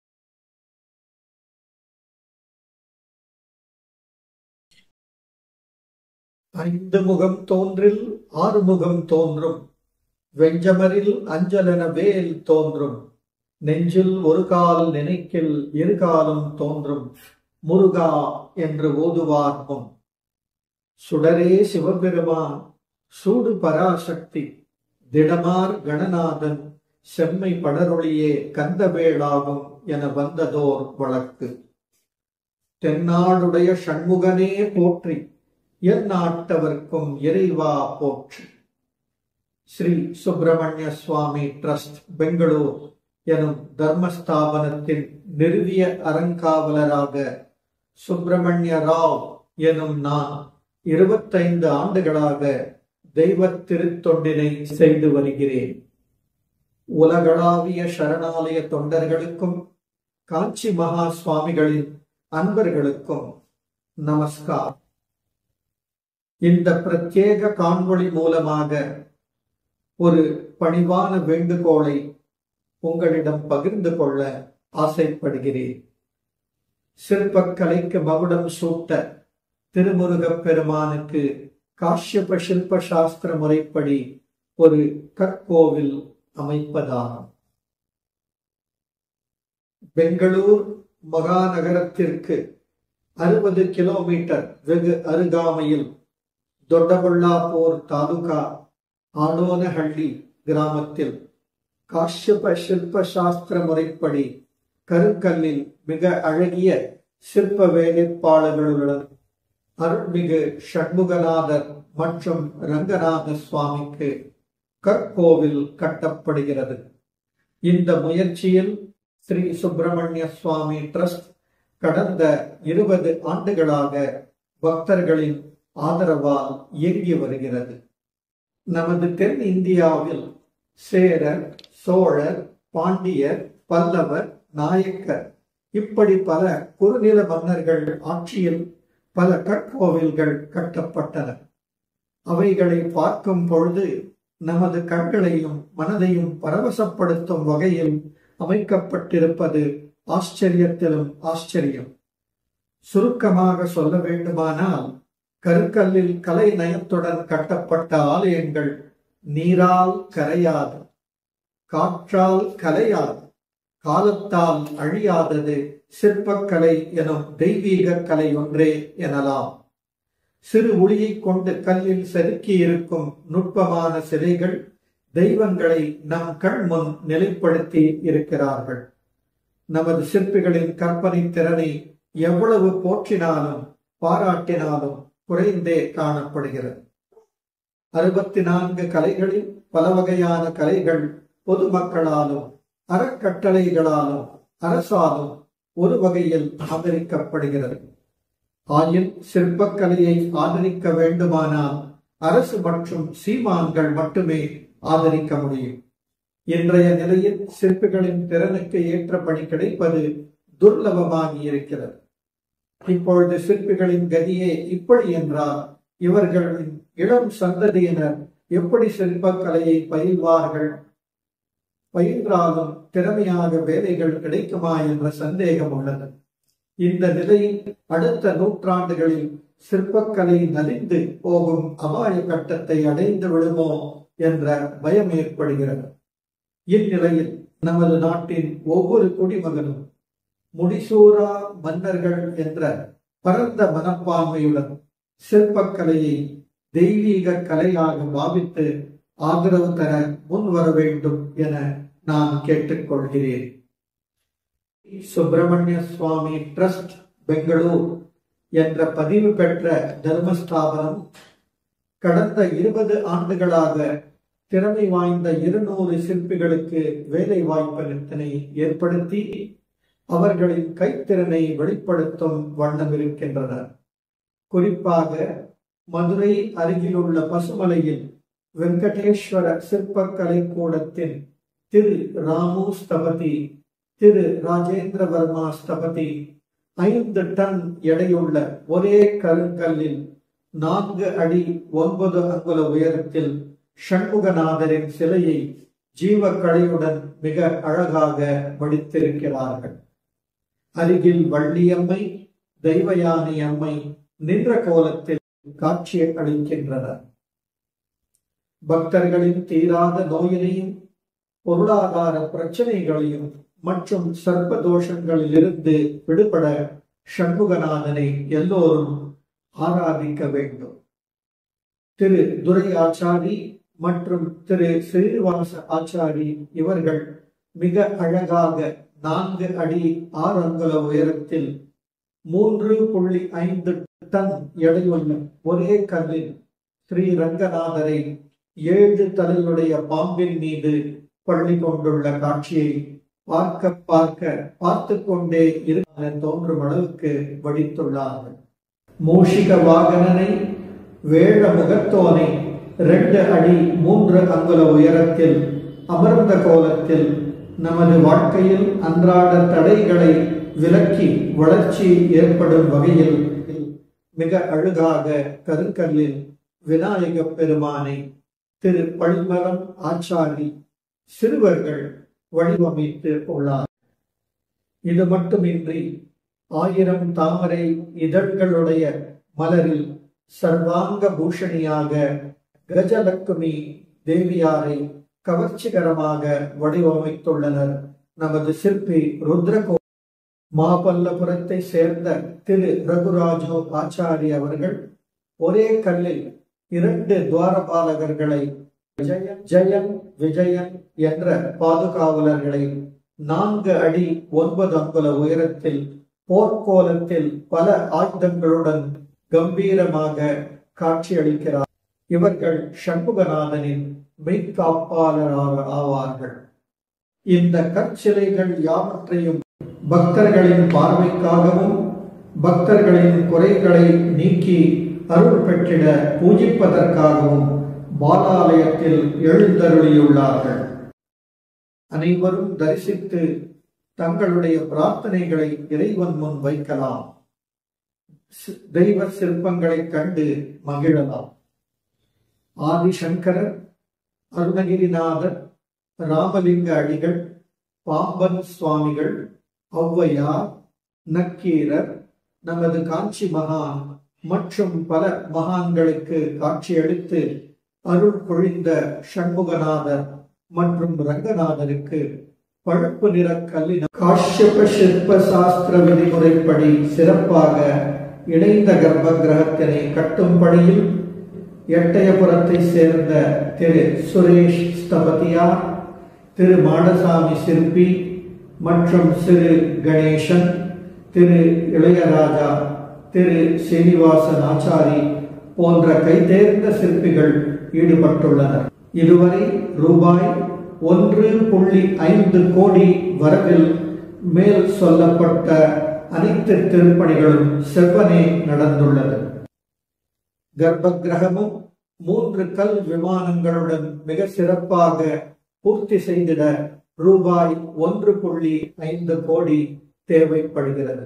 Speaker 7: ஐந்து முகம் தோன்றில் ஆறு முகம் தோன்றும் வெஞ்சமரில் அஞ்சலென வேல் தோன்றும் நெஞ்சில் ஒரு கால் நினைக்கில் இரு காலும் தோன்றும் முருகா என்று ஓதுவார் முன் சுடரே சிவபெருமான் சூடு பராசக்தி திடமார் கணநாதன் செம்மை படரொளியே கந்தவேளாகும் என வந்ததோர் வழக்கு தென்னாடுடைய சண்முகனே போற்றி எந்நாட்டவர்க்கும் இறைவா போற்றி ஸ்ரீ சுப்பிரமணிய சுவாமி ட்ரஸ்ட் பெங்களூர் எனும் தர்மஸ்தாபனத்தின் நிறுவிய அறங்காவலராக சுப்பிரமணிய ராவ் எனும் நான் இருபத்தைந்து ஆண்டுகளாக தெய்வ திருத்தொண்டினை செய்து வருகிறேன் உலகளாவிய சரணாலய தொண்டர்களுக்கும் காஞ்சி மகா சுவாமிகளின் அன்பர்களுக்கும் நமஸ்கார் இந்த பிரத்யேக காணொளி மூலமாக ஒரு பணிவான வேண்டுகோளை உங்களிடம் பகிர்ந்து கொள்ள ஆசைப்படுகிறேன் சிற்பக்கலைக்கு மகுடம் சூட்ட திருமுருகப் பெருமானுக்கு காஷ்யப சில்ப சாஸ்திர முறைப்படி ஒரு கற்கோவில் அமைப்பதாகும் பெங்களூர் மகாநகரத்திற்கு அறுபது கிலோமீட்டர் வெகு அருகாமையில் ದೊಡ್ಡಬಳ್ಳಾಪುರ್ ತಾಲೂಕಾ ஆடோனஹள்ளி கிராமத்தில் காஷ்யப சிற்பசாஸ்திர முறைப்படி கருங்கல்லில் மிக அழகிய சிற்ப வேலைப்பாடுகளுடன் அருள்மிகு ஷண்முகநாதர் மற்றும் ரங்கநாத சுவாமிக்கு கற்கோவில் கட்டப்படுகிறது இந்த முயற்சியில் ஸ்ரீ சுப்பிரமணிய சுவாமி ட்ரஸ்ட் கடந்த இருபது ஆண்டுகளாக பக்தர்களின் ஆதரவால் இயங்கி வருகிறது நமது தென் இந்தியாவில் சேரர் சோழர் பாண்டியர் பல்லவர் நாயக்கர் இப்படி பல குறுநில மன்னர்கள் ஆட்சியில் பல கற்கோவில்கள் கட்டப்பட்டன அவைகளை பார்க்கும் பொழுது நமது கண்களையும் மனதையும் பரவசப்படுத்தும் வகையில் அமைக்கப்பட்டிருப்பது ஆச்சரியத்திலும் ஆச்சரியம் சுருக்கமாக சொல்ல வேண்டுமானால் கருக்கல்லில் கலை நயத்துடன் கட்டப்பட்ட ஆலயங்கள் நீரால் கரையாது காற்றால் கலையாது காலத்தால் அழியாதது சிற்பக்கலை எனும் தெய்வீக கலை ஒன்றே எனலாம் சிறு ஒளியை கொண்டு கல்லில் செதுக்கி இருக்கும் நுட்பமான சிலைகள் தெய்வங்களை நம் கண் முன் நிலைப்படுத்தி இருக்கிறார்கள் நமது சிற்பிகளின் கற்பனை திறனை எவ்வளவு போற்றினாலும் பாராட்டினாலும் குறைந்தே காணப்படுகிறது அறுபத்தி நான்கு கலைகளில் பல வகையான கலைகள் பொதுமக்களாலும் அறக்கட்டளைகளாலும் அரசாலும் ஒரு வகையில் ஆதரிக்கப்படுகிறது ஆயின் சிற்பக்கலையை ஆதரிக்க வேண்டுமானால் அரசு மற்றும் சீமான்கள் மட்டுமே ஆதரிக்க முடியும் இன்றைய நிலையில் சிற்பிகளின் திறனுக்கு ஏற்ற பணி கிடைப்பது துர்லபமாகி இருக்கிறது இப்பொழுது சிற்பிகளின் கதியே இப்படி என்றால் இவர்களின் இளம் சந்ததியினர் எப்படி சிற்பக்கலையை பயில்வார்கள் பயின்றாலும் திறமையாக வேலைகள் கிடைக்குமா என்ற சந்தேகம் உள்ளது இந்த நிலையில் அடுத்த நூற்றாண்டுகளில் சிற்பக்கலை நலிந்து போகும் அபாய கட்டத்தை அடைந்து விடுமோ என்ற பயம் ஏற்படுகிறது இந்நிலையில் நமது நாட்டின் ஒவ்வொரு குடிமகனும் முடிசூரா மன்னர்கள் என்ற பரந்த மனப்பான்மையுடன் சிற்பக்கலையை தெய்வீக கலையாக பாவித்து ஆதரவு தர முன் வர வேண்டும் என நான் கேட்டுக்கொள்கிறேன் சுப்பிரமணிய சுவாமி ட்ரஸ்ட் பெங்களூர் என்ற பதிவு பெற்ற தர்மஸ்தாபனம் கடந்த இருபது ஆண்டுகளாக திறமை வாய்ந்த இருநூறு சிற்பிகளுக்கு வேலை வாய்ப்பினை ஏற்படுத்தி அவர்களின் கைத்திறனை வெளிப்படுத்தும் வண்ணம் இருக்கின்றனர் குறிப்பாக மதுரை அருகிலுள்ள பசுமலையில் வெங்கடேஸ்வர சிற்பக்கலை கூடத்தின் திரு ராமு ஸ்தபதி திரு ராஜேந்திரவர்மா ஸ்தபதி ஐந்து டன் எடையுள்ள ஒரே கருங்கல்லில் நான்கு அடி ஒன்பது அங்குல உயரத்தில் சண்முகநாதரின் சிலையை ஜீவக்கலையுடன் மிக அழகாக வடித்திருக்கிறார்கள் அருகில் வள்ளியம்மை தெய்வயானி அம்மை நின்ற கோலத்தில் காட்சி அளிக்கின்றனர் பக்தர்களின் தீராத நோயினையும் பொருளாதார பிரச்சனைகளையும் மற்றும் சர்ப்ப தோஷங்களிலிருந்து விடுபட சண்முகநாதனை எல்லோரும் ஆராதிக்க வேண்டும் திரு துரை ஆச்சாரி மற்றும் திரு ஸ்ரீனிவாச ஆச்சாரி இவர்கள் மிக அழகாக நான்கு அடி ஆறு அங்குல உயரத்தில் மூன்று புள்ளி ஐந்து டன் எடையுள்ள ஒரே கல்லில் ஸ்ரீ ரங்கநாதரை ஏழு தலையுடைய பாம்பின் மீது பள்ளி கொண்டுள்ள காட்சியை பார்க்க பார்க்க பார்த்து கொண்டே இருக்க தோன்றும் அளவுக்கு வடித்துள்ளார்கள் மூஷிக வாகனனை வேழ முகத்தோனை ரெண்டு அடி மூன்று அங்குல உயரத்தில் அமர்ந்த கோலத்தில் நமது வாழ்க்கையில் அன்றாட தடைகளை விலக்கி வளர்ச்சி ஏற்படும் வகையில் மிக அழகாக கருங்கல்லில் விநாயக பெருமானை திரு பழிமரம் ஆச்சாரி சிறுவர்கள் வடிவமைத்து உள்ளார் இது மட்டுமின்றி ஆயிரம் தாமரை இதழ்களுடைய மலரில் சர்வாங்க பூஷணியாக கஜலட்சுமி தேவியாரை கவர்ச்சிகரமாக வடிவமைத்துள்ளனர் நமது சிற்பி ருத்ரகோ மாபல்லபுரத்தை சேர்ந்த திரு ரகுராஜோ ஆச்சாரி அவர்கள் ஒரே கல்லில் இரண்டு துவாரபாலகர்களை ஜெயன் ஜெயன் விஜயன் என்ற பாதுகாவலர்களை நான்கு அடி ஒன்பது அங்குல உயரத்தில் போர்க்கோலத்தில் பல ஆயுதங்களுடன் கம்பீரமாக காட்சியளிக்கிறார் இவர்கள் சண்முகநாதனின் மெய்காப்பாளராக ஆவார்கள் இந்த கற்சிலைகள் யாவற்றையும் பக்தர்களின் பார்வைக்காகவும் பக்தர்களின் குறைகளை நீக்கி அருள் பெற்றிட பூஜிப்பதற்காகவும் பாலாலயத்தில் எழுந்தருளியுள்ளார்கள் அனைவரும் தரிசித்து தங்களுடைய பிரார்த்தனைகளை இறைவன் முன் வைக்கலாம் சி- தெய்வ சிற்பங்களை கண்டு மகிழலாம் ஆதிசங்கரர் அருணகிரிநாதர் ராமலிங்க அடிகள் பாம்பன் சுவாமிகள் ஔவையார் நக்கீரர் நமது காஞ்சி மகான் மற்றும் பல மகான்களுக்கு காட்சியளித்து அருள் பொழிந்த சண்முகநாதர் மற்றும் ரங்கநாதருக்கு பழுப்பு நிற கல்லின காஷ்யப சிற்ப சாஸ்திர விதிமுறைப்படி சிறப்பாக இணைந்த கர்ப்ப கிரகத்தினை கட்டும் பணியில் எட்டயபுரத்தை சேர்ந்த திரு சுரேஷ் ஸ்தபதியார் திரு மாடசாமி சிற்பி மற்றும் சிறு கணேசன் திரு இளையராஜா திரு சீனிவாசன் ஆச்சாரி போன்ற கைதேர்ந்த சிற்பிகள் ஈடுபட்டுள்ளனர் இதுவரை ரூபாய் ஒன்று புள்ளி ஐந்து கோடி வரவில் மேல் சொல்லப்பட்ட அனைத்து திருப்பணிகளும் செவ்வனே நடந்துள்ளது கர்ப்பகிரகமும் மூன்று கல் விமானங்களுடன் மிக சிறப்பாக பூர்த்தி செய்திட ரூபாய் ஒன்று புள்ளி ஐந்து கோடி தேவைப்படுகிறது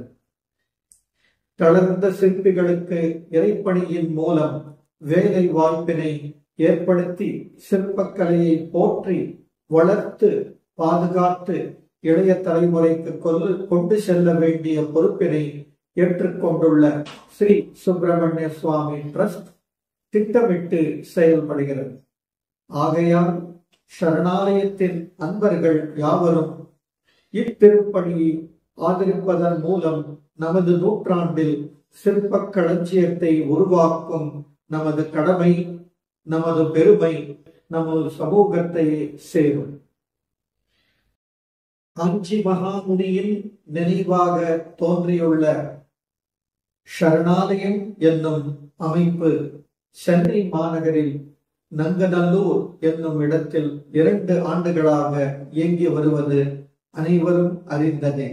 Speaker 7: தளர்ந்த சிற்பிகளுக்கு இறைப்பணியின் மூலம் வேலை வாய்ப்பினை ஏற்படுத்தி சிற்பக்கலையை போற்றி வளர்த்து பாதுகாத்து இளைய தலைமுறைக்கு கொண்டு கொண்டு செல்ல வேண்டிய பொறுப்பினை ஏற்றுக்கொண்டுள்ள ஸ்ரீ சுப்பிரமணிய சுவாமி ட்ரஸ்ட் திட்டமிட்டு செயல்படுகிறது ஆகையால் சரணாலயத்தின் அன்பர்கள் யாவரும் இத்திருப்பணியை ஆதரிப்பதன் மூலம் நமது நூற்றாண்டில் சிற்பக் களஞ்சியத்தை உருவாக்கும் நமது கடமை நமது பெருமை நமது சமூகத்தையே சேரும் காஞ்சி மகாமுனியின் நினைவாக தோன்றியுள்ள சரணாலயம் என்னும் அமைப்பு சென்னை மாநகரில் நங்கநல்லூர் என்னும் இடத்தில் இரண்டு ஆண்டுகளாக இயங்கி வருவது அனைவரும் அறிந்ததே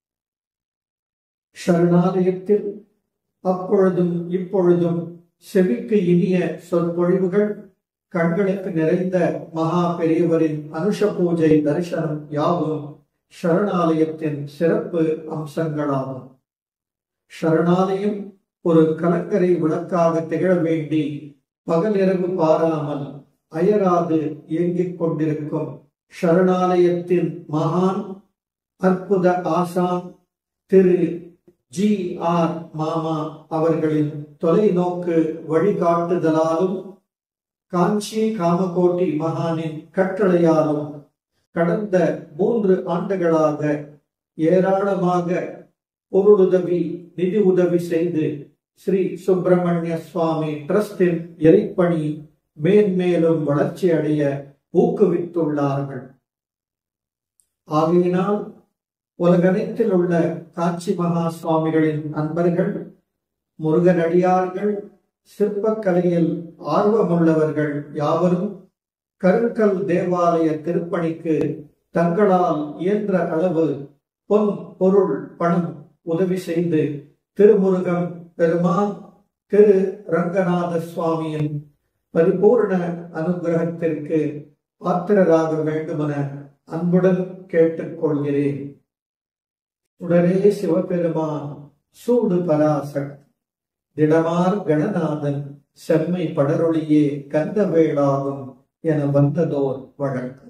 Speaker 7: சரணாலயத்தில் அப்பொழுதும் இப்பொழுதும் செவிக்கு இனிய சொற்பொழிவுகள் கண்களுக்கு நிறைந்த மகா பெரியவரின் அனுஷ பூஜை தரிசனம் யாவும் சரணாலயத்தின் சிறப்பு அம்சங்களாகும் சரணாலயம் ஒரு கலங்கரை விளக்காக திகழ வேண்டி பகலிரவு பாராமல் அயராது இயங்கிக் கொண்டிருக்கும் சரணாலயத்தின் மகான் அற்புத ஆசான் திரு ஜி ஆர் மாமா அவர்களின் தொலைநோக்கு வழிகாட்டுதலாலும் காஞ்சி காமகோட்டி மகானின் கட்டளையாலும் கடந்த மூன்று ஆண்டுகளாக ஏராளமாக பொருளுதவி நிதி உதவி செய்து ஸ்ரீ சுப்பிரமணிய சுவாமி டிரஸ்டின் இறைப்பணி மேன்மேலும் வளர்ச்சி அடைய ஊக்குவித்துள்ளார்கள் ஆகையினால் உலகனைத்தில் உள்ள காஞ்சி மகா சுவாமிகளின் அன்பர்கள் முருகனடியார்கள் சிற்பக்கலையில் ஆர்வமுள்ளவர்கள் யாவரும் கருங்கல் தேவாலய திருப்பணிக்கு தங்களால் இயன்ற அளவு பொன் பொருள் பணம் உதவி செய்து திருமுருகன் பெருமான் திரு ரங்கநாத சுவாமியின் பரிபூர்ண அனுகிரகத்திற்கு பாத்திரராக வேண்டுமென அன்புடன் கேட்டுக்கொள்கிறேன் உடனே சிவபெருமான் சூடு பராசக்தி திடமார் கணநாதன் செம்மை படரொளியே கந்தவேளாகும் என வந்ததோர் வழக்கு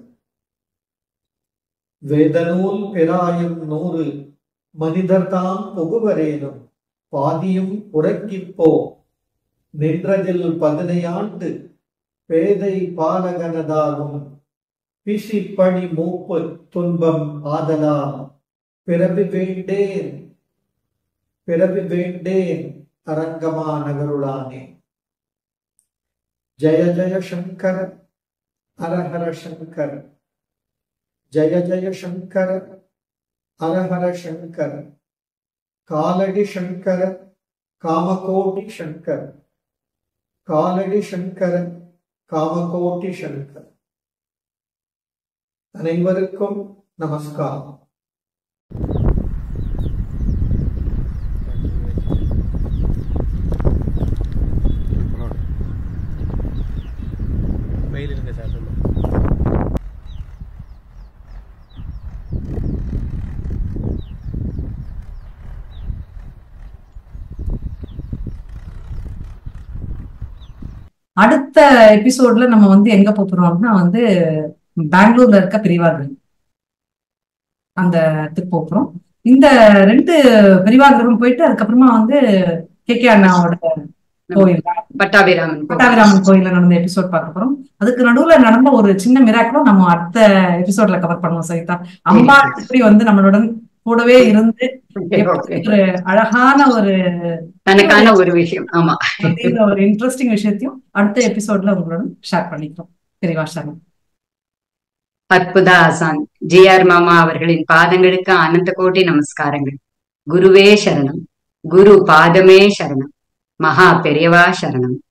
Speaker 7: வேதநூல் பிராயம் நூறு மனிதர்தாம் புகுவரேனும் பாதியும் உறக்கிப்போ நின்றதில் பதினையாண்டு பேதை பாலகனதாகும் பிசிப்பணி மூப்பு துன்பம் ஆதலா பிறவி வேண்டேன் பிறவி வேண்டேன் அரங்கமா நகருளானே ஜய ஜய சங்கர ஹரஹர சங்கர ஜய ஜய சங்கர ஹரஹர சங்கர காலடி சங்கர காமகோட்டி சங்கர காலடி சங்கர காமகோட்டி சங்கர அனைவருக்கும் நமஸ்காரம்
Speaker 1: வெயில் இருக்கு சார்
Speaker 2: அடுத்த எபிசோட்ல நம்ம வந்து எங்க போப் போறோம் அப்படின்னா வந்து பெங்களூர்ல இருக்க பெரியவார்கள் அந்த இடத்துக்கு போப் போறோம் இந்த ரெண்டு பெரியவாகிரகம் போயிட்டு அதுக்கப்புறமா வந்து கே கே அண்ணாவோட கோயில்
Speaker 3: பட்டாபிராமன்
Speaker 2: பட்டாபிராமன் கோயில்ல நடந்த எபிசோட் பார்க்க போறோம் அதுக்கு நடுவுல நடந்த ஒரு சின்ன மிராக்களும் நம்ம அடுத்த எபிசோட்ல கவர் பண்ணுவோம் சரிதா அம்மா எப்படி வந்து நம்மளுடன் கூடவே இருந்து எப்படி ஒரு அழகான ஒரு
Speaker 3: தனக்கான ஒரு விஷயம் ஆமா
Speaker 2: இந்த ஒரு இன்ட்ரெஸ்டிங் விஷயத்தையும் அடுத்த எபிசோட்ல உங்களுடன் ஷேர் பண்ணிக்கிறோம் பெரியவா சரணம்
Speaker 3: அற்புத ஆசான் ஜி ஆர் மாமா அவர்களின் பாதங்களுக்கு அனந்த கோடி நமஸ்காரங்கள் குருவே சரணம் குரு பாதமே சரணம் மகா பெரியவா சரணம்